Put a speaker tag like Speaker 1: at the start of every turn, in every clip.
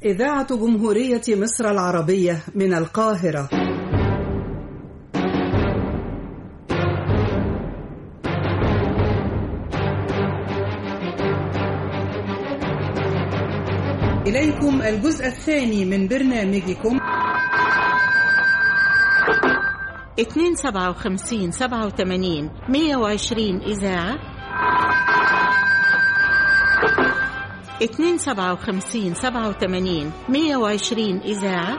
Speaker 1: إذاعة جمهورية مصر العربية من القاهرة إليكم الجزء الثاني من برنامجكم
Speaker 2: 257 87 120 إذاعة 257 87 120 إذاعة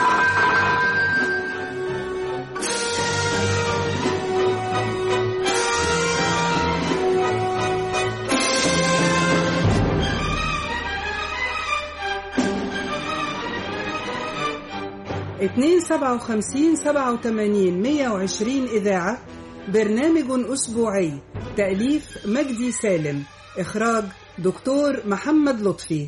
Speaker 1: اتنين سبعة وخمسين سبعة وتمانين مية وعشرين إذاعة برنامج أسبوعي تأليف مجدي سالم إخراج دكتور محمد لطفي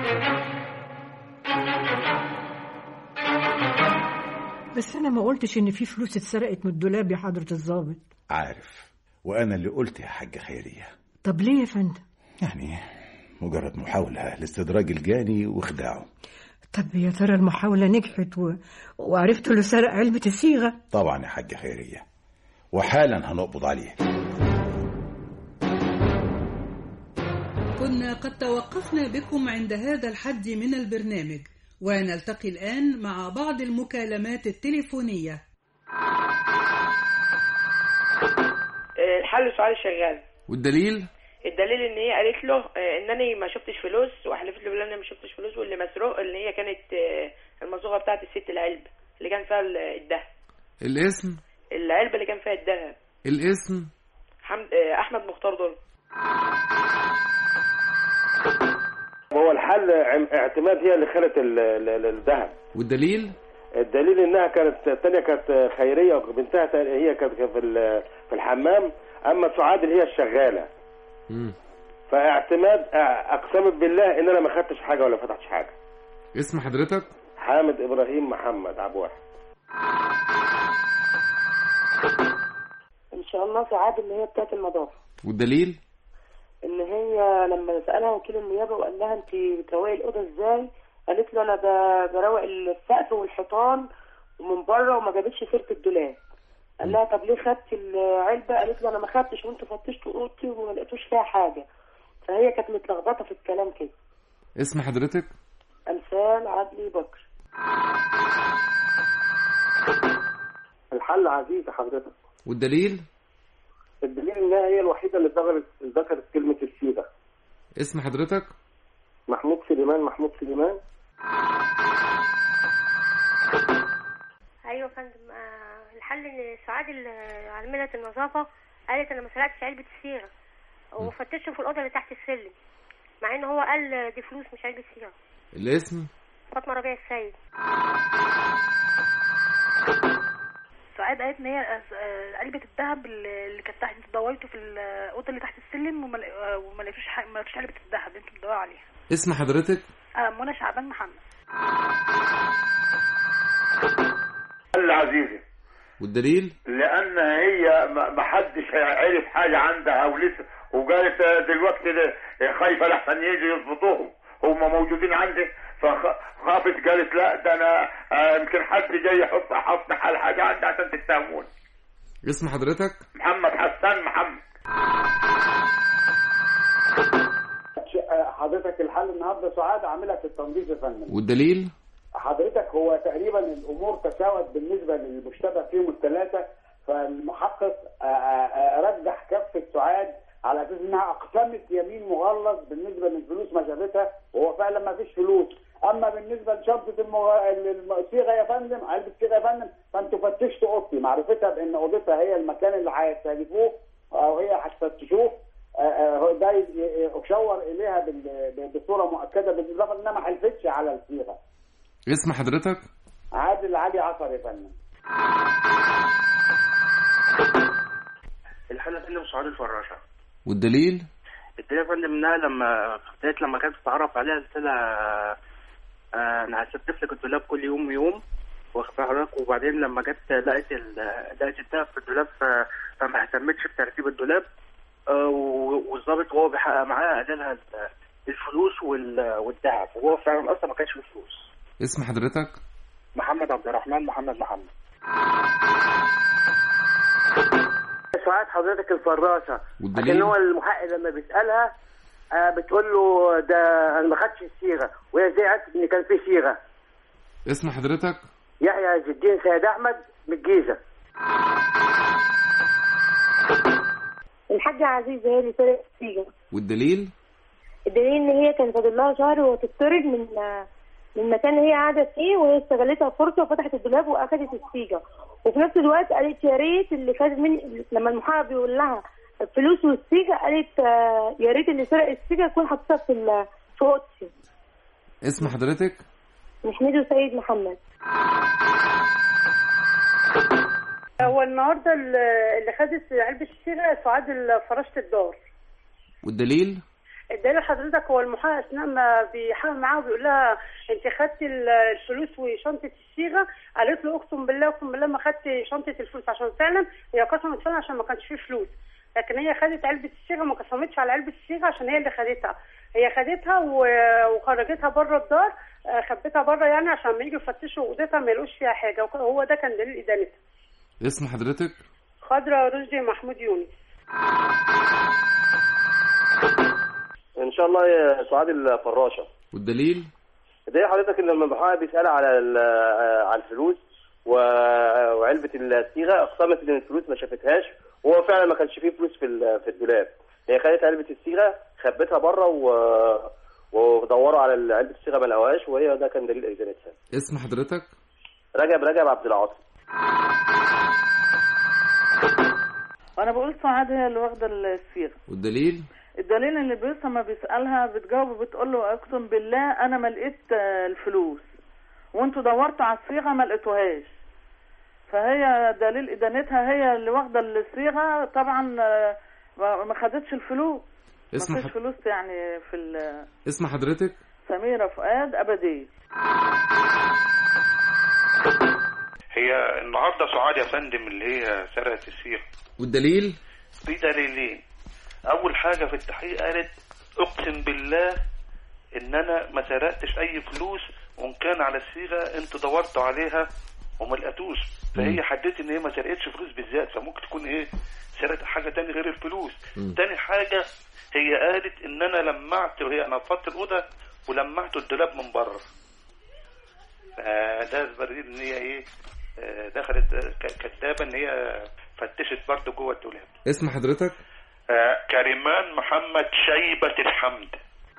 Speaker 3: بس انا ما قلتش ان في فلوس اتسرقت من الدولاب يا حضرة الضابط
Speaker 4: عارف وانا اللي قلت يا حاجة خيرية
Speaker 3: طب ليه يا فندم
Speaker 4: يعني مجرد محاولة لاستدراج الجاني واخداعه
Speaker 3: طب يا ترى المحاولة نجحت و... وعرفتوا اللي سرق علبة الصيغة
Speaker 4: طبعا يا حاجة خيرية وحالا هنقبض عليه
Speaker 1: كنا قد توقفنا بكم عند هذا الحد من البرنامج ونلتقي الآن مع بعض المكالمات التليفونية
Speaker 5: الحل سؤال شغال
Speaker 6: والدليل
Speaker 5: الدليل ان هي قالت له آه، انني ما شفتش فلوس وحلفت له بالله اني ما شفتش فلوس واللي مسروق اللي هي كانت آه، المصوغه بتاعت الست العلبه اللي كان فيها ال- الدهب
Speaker 6: الاسم
Speaker 5: العلبه اللي كان فيها الدهب
Speaker 6: الاسم
Speaker 5: حمد آه، احمد مختار دول
Speaker 7: هو الحل عم- اعتماد هي اللي خلت ال- ال- الذهب
Speaker 6: والدليل
Speaker 7: الدليل انها كانت الثانيه كانت خيريه وبنتها تا- هي كانت في ال- في الحمام اما سعاد اللي هي الشغاله
Speaker 6: مم.
Speaker 7: فاعتماد اه، اقسمت بالله ان انا ما خدتش حاجه ولا فتحتش حاجه
Speaker 6: اسم حضرتك
Speaker 7: حامد ابراهيم محمد عبد واحد
Speaker 8: ان شاء الله سعاد اللي هي بتاعت النظافه
Speaker 6: والدليل
Speaker 8: ان هي لما سالها وكيل النيابه وقال لها انت بتروقي الاوضه ازاي قالت له انا ب- بروق السقف والحيطان ومن بره وما جابتش سيره الدولاب قال لها طب ليه خدتي العلبه قالت له انا ما خدتش وانتوا فتشتوا اوضتي وما لقيتوش فيها حاجه فهي كانت متلخبطه في الكلام كده
Speaker 6: اسم حضرتك
Speaker 8: امثال عدلي بكر
Speaker 7: الحل عزيز حضرتك
Speaker 6: والدليل
Speaker 7: الدليل انها هي الوحيده اللي ذكرت ذكرت كلمه السيره
Speaker 6: اسم حضرتك
Speaker 7: محمود سليمان محمود سليمان
Speaker 9: ايوه يا فندم آه، الحل ان سعاد ال- عامله النظافه قالت انا ما سرقتش علبه الصيغه وفتشوا في الاوضه اللي تحت السلم مع ان هو قال دي فلوس مش علبه صيغه
Speaker 6: الاسم
Speaker 9: فاطمه ربيع السيد
Speaker 10: سعاد قالت ان هي آه، علبه الذهب اللي كانت تحت دورته في الاوضه اللي تحت السلم وما لق- آه، وما لقيتوش ح- ما لقيتوش علبه الذهب انتوا بتدوروا عليها
Speaker 6: اسم حضرتك
Speaker 10: آه، منى شعبان محمد
Speaker 7: الحل عزيزي
Speaker 6: والدليل
Speaker 7: لان هي ما ما حدش عرف حاجه عندها ولسه وقالت دلوقتي ده خايفه لحسن يجي يظبطوهم هم موجودين عندي فخافت قالت لا ده انا آه، يمكن حد جاي يحط حط حال حاجه عندي عشان تتهمون
Speaker 6: اسم حضرتك
Speaker 7: محمد حسان محمد
Speaker 11: حضرتك الحل النهارده سعاد عاملها في التنظيف يا فندم
Speaker 6: والدليل
Speaker 11: حضرتك هو تقريبا الامور تساوت بالنسبه للمشتبه فيهم الثلاثه فالمحقق آه، آه، آه، رجح كفه سعاد على اساس انها اقسمت يمين مغلظ بالنسبه للفلوس ما جابتها وهو فعلا ما فيش فلوس اما بالنسبه لشنطه المغ... الصيغه يا فندم علبه صيغه يا فندم فانتوا فتشتوا اوضتي معرفتها بان اوضتها هي المكان اللي هيستهدفوه او هي هتفتشوه آه، آه، هو ده ي- ي- اشور اليها بال- بصوره مؤكده بالاضافه انها ما حلفتش على الصيغه
Speaker 6: اسم حضرتك
Speaker 11: عادل علي عصر يا فندم
Speaker 12: الحالة يا فندم سعاد الفراشة
Speaker 6: والدليل
Speaker 12: الدنيا يا فندم انها لما فتحت لما كانت تتعرف عليها قلت لها آه، انا هستف لك الدولاب كل يوم ويوم واخد بال حضرتك وبعدين لما جت لقيت ال- لقيت الدهب في الدولاب ف- فما اهتمتش بترتيب الدولاب آه، و- والظابط وهو بيحقق معاها قال لها ال- الفلوس وال- والذهب وهو فعلا اصلا ما كانش فيه فلوس
Speaker 6: اسم حضرتك
Speaker 12: محمد عبد الرحمن محمد محمد
Speaker 13: ساعات حضرتك الفراشه
Speaker 6: والدليل؟
Speaker 13: عشان هو المحقق لما بيسالها آه بتقول له ده انا ما خدتش الصيغه وهي ازاي عرفت ان كان في صيغه
Speaker 6: اسم حضرتك
Speaker 13: يحيى عز الدين سيد احمد من الجيزه
Speaker 14: الحاجة عزيزة هي اللي سرقت السيجا
Speaker 6: والدليل
Speaker 14: الدليل ان هي كان فاضل لها شهر وتطرد من من المكان اللي هي قاعدة فيه وهي استغلتها فرصة وفتحت الدولاب واخدت السيجا وفي نفس الوقت قالت يا ريت اللي خد من لما المحقق بيقول لها الفلوس والسيجا قالت آه، يا ريت اللي سرق السيجا يكون حاططها في ال- في اوضتي
Speaker 6: اسم حضرتك
Speaker 14: محمد سيد محمد
Speaker 15: هو النهارده اللي اللي خدت علبه الصيغه سعاد فراشة الدار
Speaker 6: والدليل
Speaker 15: الدليل حضرتك هو المحقق اثناء ما بيحاول معاها وبيقول لها انت خدت ال- الفلوس وشنطه الصيغه قالت له اقسم بالله اقسم بالله ما خدت شنطه الفلوس عشان فعلا هي قسمت فعلا عشان ما كانش فيه فلوس لكن هي خدت علبه الصيغه ما قسمتش على علبه الصيغه عشان هي اللي خدتها هي خدتها و- وخرجتها بره الدار آه، خبتها بره يعني عشان لما يجوا يفتشوا اوضتها ما يلاقوش فيها حاجه وهو ده كان دليل ادانتها
Speaker 6: اسم حضرتك
Speaker 15: خضرة رشدي محمود يونس
Speaker 16: ان شاء الله يا سعاد الفراشه
Speaker 6: والدليل
Speaker 16: ده حضرتك ان لما المحقق بيسال على ال- على الفلوس و- وعلبه الصيغه اقسمت ان الفلوس ما شافتهاش وهو فعلا ما كانش فيه فلوس في ال- في الدولاب هي خدت علبه الصيغه خبتها بره و ودوروا على علبه الصيغه ما لقوهاش وهي ده كان دليل ادانتها
Speaker 6: اسم حضرتك
Speaker 16: رجب رجب عبد العاطي
Speaker 17: وانا بقول سعاد هي اللي واخده الصيغه
Speaker 6: والدليل
Speaker 17: الدليل ان البوليس لما بيسالها بتجاوب وبتقول له اقسم بالله انا ما لقيت آه، الفلوس وانتوا دورتوا على الصيغه ما لقيتوهاش فهي دليل ادانتها هي اللي واخده الصيغه طبعا آه، ما ما خدتش الفلوس
Speaker 6: اسم
Speaker 17: ما فيش
Speaker 6: ح-
Speaker 17: فلوس يعني في ال-
Speaker 6: اسم حضرتك
Speaker 17: سميره فؤاد ابديه
Speaker 18: هي النهارده سعاد يا فندم اللي هي سرقت الصيغه
Speaker 6: والدليل
Speaker 18: في دليلين اول حاجه في التحقيق قالت اقسم بالله ان انا ما سرقتش اي فلوس وان كان على الصيغه انتوا دورتوا عليها وما لقيتوش فهي حددت ان هي ما سرقتش فلوس بالذات فممكن تكون ايه سرقت حاجه تاني غير الفلوس
Speaker 6: مم.
Speaker 18: تاني حاجه هي قالت ان انا لمعت وهي انا فضت الاوضه ولمعت الدولاب من بره فده دليل ان هي ايه آه، دخلت آه، ك- كدابه ان هي فتشت برضه جوه الدولاب
Speaker 6: اسم حضرتك
Speaker 18: آه، كريمان محمد شيبة الحمد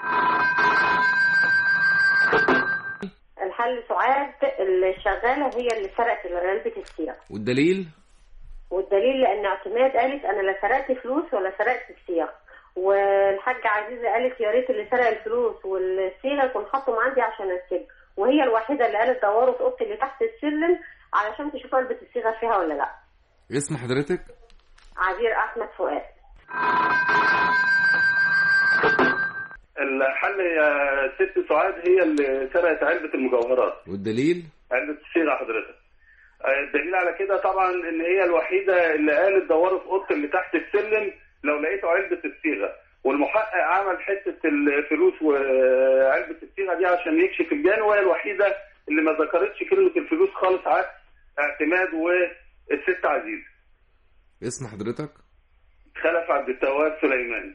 Speaker 19: الحل سعاد الشغالة هي اللي سرقت علبة السيرة
Speaker 6: والدليل
Speaker 19: والدليل لأن اعتماد قالت أنا لا سرقت فلوس ولا سرقت الصيغ والحاجة عزيزة قالت يا ريت اللي سرق الفلوس والصيغة يكون حطهم عندي عشان السجن وهي الوحيدة اللي قالت دوروا في أوضتي اللي تحت السلم علشان تشوفوا علبة الصيغة فيها ولا لأ
Speaker 6: اسم حضرتك
Speaker 19: عبير أحمد فؤاد
Speaker 16: الحل يا ست سعاد هي اللي سرقت علبه المجوهرات
Speaker 6: والدليل
Speaker 16: علبة الصيغة حضرتك آه، الدليل على كده طبعا ان هي الوحيدة اللي قالت دوروا في اوضه اللي تحت السلم لو لقيتوا علبة الصيغة والمحقق عمل حتة الفلوس وعلبة الصيغة دي عشان يكشف الجان وهي الوحيدة اللي ما ذكرتش كلمة الفلوس خالص عكس اعتماد والست عزيز
Speaker 6: اسم حضرتك
Speaker 16: خلف عبد التواب سليمان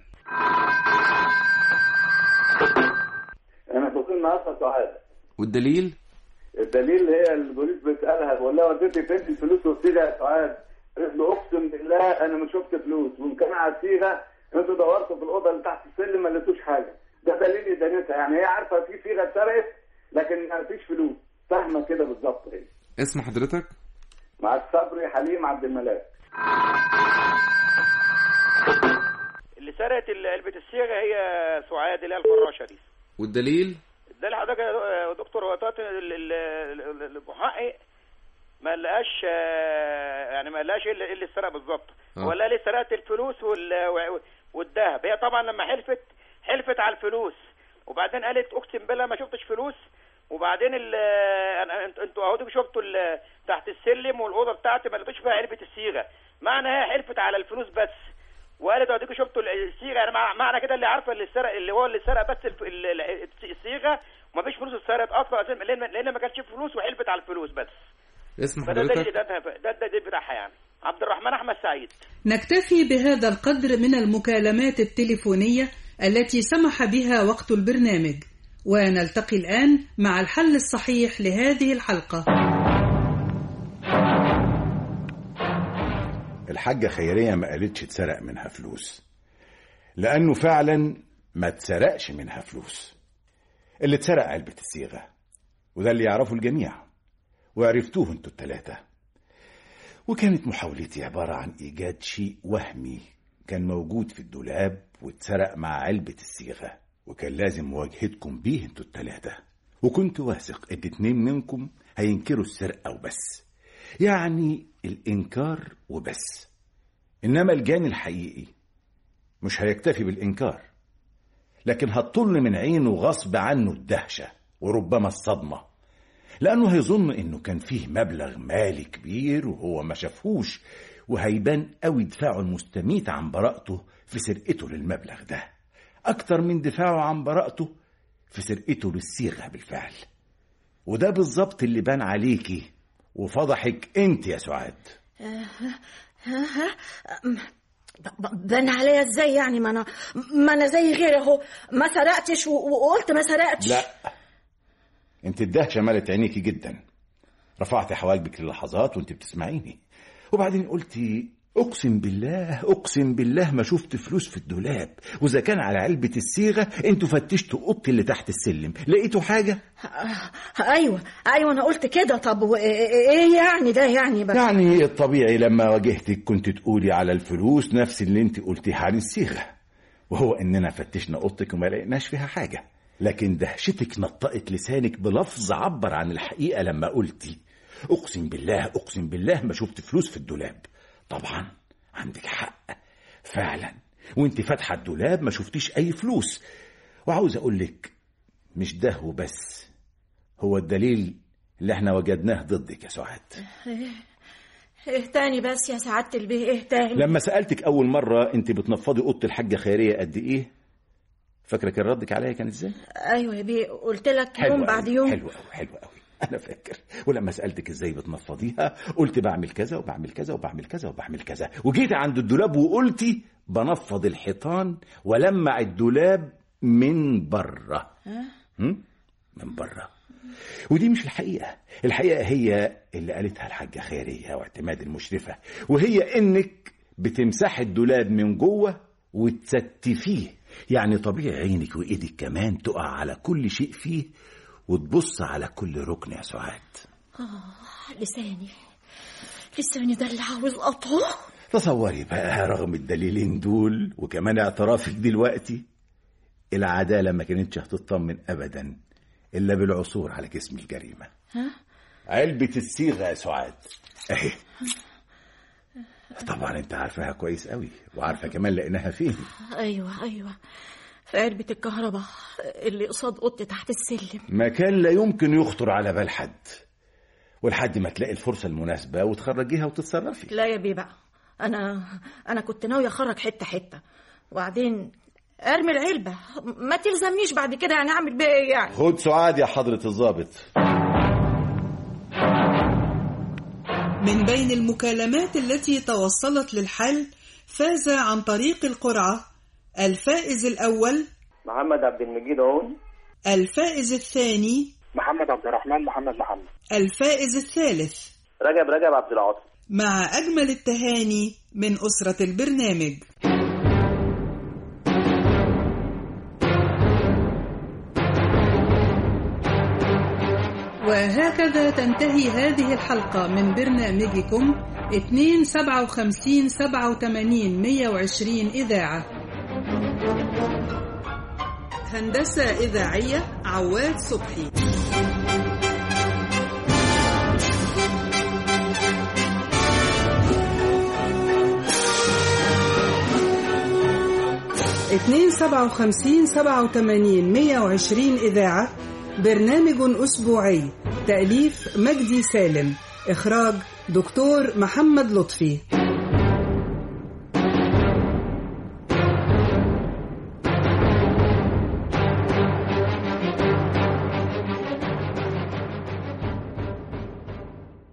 Speaker 11: انا بكون ناقصه سعاده
Speaker 6: والدليل
Speaker 11: الدليل هي البوليس بيسالها بقول لها وديتي فين الفلوس والصيغه يا سعاد؟ قالت له اقسم بالله انا ما شفت فلوس وان كان على الصيغه انتوا دورتوا في الاوضه اللي تحت السلم ما لقيتوش حاجه ده دليل ادانتها يعني هي عارفه في صيغه اتسرقت لكن ما فيش فلوس فاهمه كده بالظبط هي
Speaker 6: اسم حضرتك
Speaker 11: مع الصبري حليم عبد الملاك
Speaker 20: اللي سرقت ال- علبة الصيغة هي سعاد اللي هي الفراشة دي
Speaker 6: والدليل
Speaker 20: ده اللي حضرتك يا دكتور وقتات ال- ال- ال- المحقق ما لقاش آه، يعني ما لقاش ايه اللي إيه اللي سرق بالظبط
Speaker 6: آه.
Speaker 20: هو قال لي سرقت الفلوس وال- والذهب هي طبعا لما حلفت حلفت على الفلوس وبعدين قالت اقسم بالله ما شفتش فلوس وبعدين ال أنا- انت- انتوا اهو شفتوا ال- تحت السلم والاوضه بتاعتي ما لقيتوش فيها علبه الصيغه معنى هي حلفت على الفلوس بس وقالت اديكوا شفتوا الصيغه يعني مع- معنى كده اللي عارفه اللي سرق اللي هو اللي سرق بس الف- ال- ال- الصيغه ومفيش فلوس اتسرقت اصلا أساساً لان لان ما كانش فيه فلوس وحلفت على الفلوس بس
Speaker 6: اسم
Speaker 20: فده ده
Speaker 6: حضرتك
Speaker 20: ده ده ده, ده, ده بتاعها يعني عبد الرحمن احمد سعيد
Speaker 1: نكتفي بهذا القدر من المكالمات التليفونية التي سمح بها وقت البرنامج ونلتقي الآن مع الحل الصحيح لهذه الحلقة
Speaker 4: الحاجة خيرية ما قالتش اتسرق منها فلوس لأنه فعلا ما اتسرقش منها فلوس اللي اتسرق علبة الصيغة وده اللي يعرفه الجميع وعرفتوه انتوا التلاتة وكانت محاولتي عبارة عن إيجاد شيء وهمي كان موجود في الدولاب واتسرق مع علبة الصيغة وكان لازم مواجهتكم بيه انتوا التلاتة وكنت واثق ان اتنين منكم هينكروا السرقة وبس يعني الإنكار وبس إنما الجاني الحقيقي مش هيكتفي بالإنكار لكن هتطل من عينه غصب عنه الدهشة وربما الصدمة لأنه هيظن إنه كان فيه مبلغ مالي كبير وهو ما شافهوش وهيبان قوي دفاعه المستميت عن براءته في سرقته للمبلغ ده أكتر من دفاعه عن براءته في سرقته للصيغة بالفعل وده بالظبط اللي بان عليكي وفضحك انت يا سعاد
Speaker 21: ها ها ب- ب- بان عليا ازاي يعني ما انا ما انا زي غيري اهو ما سرقتش و- وقلت ما سرقتش
Speaker 4: لا انت الدهشه ملت عينيكي جدا رفعت حواجبك للحظات وانت بتسمعيني وبعدين قلتي اقسم بالله اقسم بالله ما شفت فلوس في الدولاب واذا كان على علبه الصيغه انتوا فتشتوا اوضتي اللي تحت السلم لقيتوا حاجه
Speaker 21: ايوه ايوه انا قلت كده طب و- ايه يعني ده يعني بس
Speaker 4: يعني الطبيعي لما واجهتك كنت تقولي على الفلوس نفس اللي انت قلتيه عن الصيغه وهو اننا فتشنا اوضتك وما لقيناش فيها حاجه لكن دهشتك نطقت لسانك بلفظ عبر عن الحقيقه لما قلتي اقسم بالله اقسم بالله ما شفت فلوس في الدولاب طبعا عندك حق فعلا وانت فاتحه الدولاب ما شفتيش اي فلوس وعاوز اقول لك مش ده وبس هو الدليل اللي احنا وجدناه ضدك يا سعاد
Speaker 21: ايه إيه تاني بس يا سعادة البيه ايه تاني
Speaker 4: لما سألتك أول مرة أنت بتنفضي أوضة الحاجة خيرية قد إيه؟ فاكرة كان ردك عليا كان إزاي؟
Speaker 21: ايوه يا بيه قلت لك
Speaker 4: حلو
Speaker 21: يوم بعد
Speaker 4: أوي،
Speaker 21: يوم
Speaker 4: حلو أوي حلو أوي أنا فاكر ولما سألتك إزاي بتنفضيها قلت بعمل كذا وبعمل كذا وبعمل كذا وبعمل كذا وجيت عند الدولاب وقلتي بنفض الحيطان ولمع الدولاب من بره
Speaker 21: ها؟
Speaker 4: هم؟ من بره ودي مش الحقيقة الحقيقة هي اللي قالتها الحاجة خيرية واعتماد المشرفة وهي إنك بتمسحي الدولاب من جوه وتستفيه يعني طبيعي عينك وإيدك كمان تقع على كل شيء فيه وتبص على كل ركن يا سعاد
Speaker 21: آه لساني لساني ده اللي عاوز قطعه
Speaker 4: تصوري بقى رغم الدليلين دول وكمان اعترافك دلوقتي العدالة ما كانتش هتطمن أبدا إلا بالعثور على جسم الجريمة
Speaker 21: ها
Speaker 4: علبة الصيغة يا سعاد اهي طبعا انت عارفاها كويس قوي وعارفة كمان لقيناها فين
Speaker 21: ايوه ايوه في علبة الكهرباء اللي قصاد اوضتي تحت السلم
Speaker 4: مكان لا يمكن يخطر على بال حد ولحد ما تلاقي الفرصة المناسبة وتخرجيها وتتصرفي
Speaker 21: لا يا بيه بقى انا انا كنت ناوي اخرج حته حته وبعدين ارمي العلبه ما تلزمنيش بعد كده يعني اعمل بيها ايه يعني
Speaker 4: خد سعاد يا حضرة الضابط
Speaker 1: من بين المكالمات التي توصلت للحل فاز عن طريق القرعة الفائز الأول
Speaker 22: محمد عبد المجيد عون
Speaker 1: الفائز الثاني
Speaker 22: محمد عبد الرحمن محمد محمد
Speaker 1: الفائز الثالث
Speaker 22: رجب رجب عبد العاطي
Speaker 1: مع أجمل التهاني من أسرة البرنامج وهكذا تنتهي هذه الحلقة من برنامجكم 257 87 120 إذاعة هندسة إذاعية عواد صبحي اتنين سبعة وخمسين سبعة وتمانين مية وعشرين إذاعة برنامج أسبوعي تأليف مجدي سالم إخراج دكتور محمد لطفي